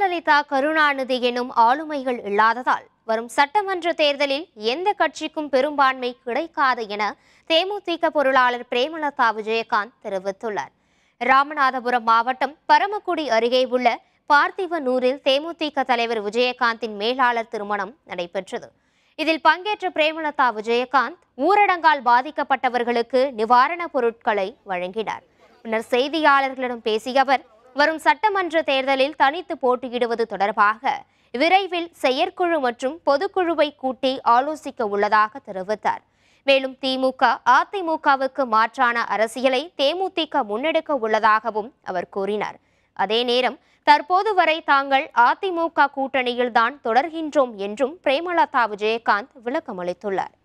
ஜெயலலிதா கருணாநிதி எனும் ஆளுமைகள் இல்லாததால் வரும் சட்டமன்ற தேர்தலில் எந்த கட்சிக்கும் பெரும்பான்மை கிடைக்காது என தேமுதிக பொருளாளர் பிரேமலதா விஜயகாந்த் தெரிவித்துள்ளார் ராமநாதபுரம் மாவட்டம் பரமக்குடி அருகே உள்ள பார்த்திவனூரில் தேமுதிக தலைவர் விஜயகாந்தின் மேலாளர் திருமணம் நடைபெற்றது இதில் பங்கேற்ற பிரேமலதா விஜயகாந்த் ஊரடங்கால் பாதிக்கப்பட்டவர்களுக்கு நிவாரணப் பொருட்களை வழங்கினார் பின்னர் செய்தியாளர்களிடம் பேசிய அவர் வரும் சட்டமன்ற தேர்தலில் தனித்து போட்டியிடுவது தொடர்பாக விரைவில் செயற்குழு மற்றும் பொதுக்குழுவை கூட்டி ஆலோசிக்க உள்ளதாக தெரிவித்தார் மேலும் திமுக அதிமுகவுக்கு மாற்றான அரசியலை தேமுதிக முன்னெடுக்க உள்ளதாகவும் அவர் கூறினார் அதே நேரம் தற்போது வரை தாங்கள் அதிமுக கூட்டணியில்தான் தொடர்கின்றோம் என்றும் பிரேமலதா விஜயகாந்த் விளக்கமளித்துள்ளார்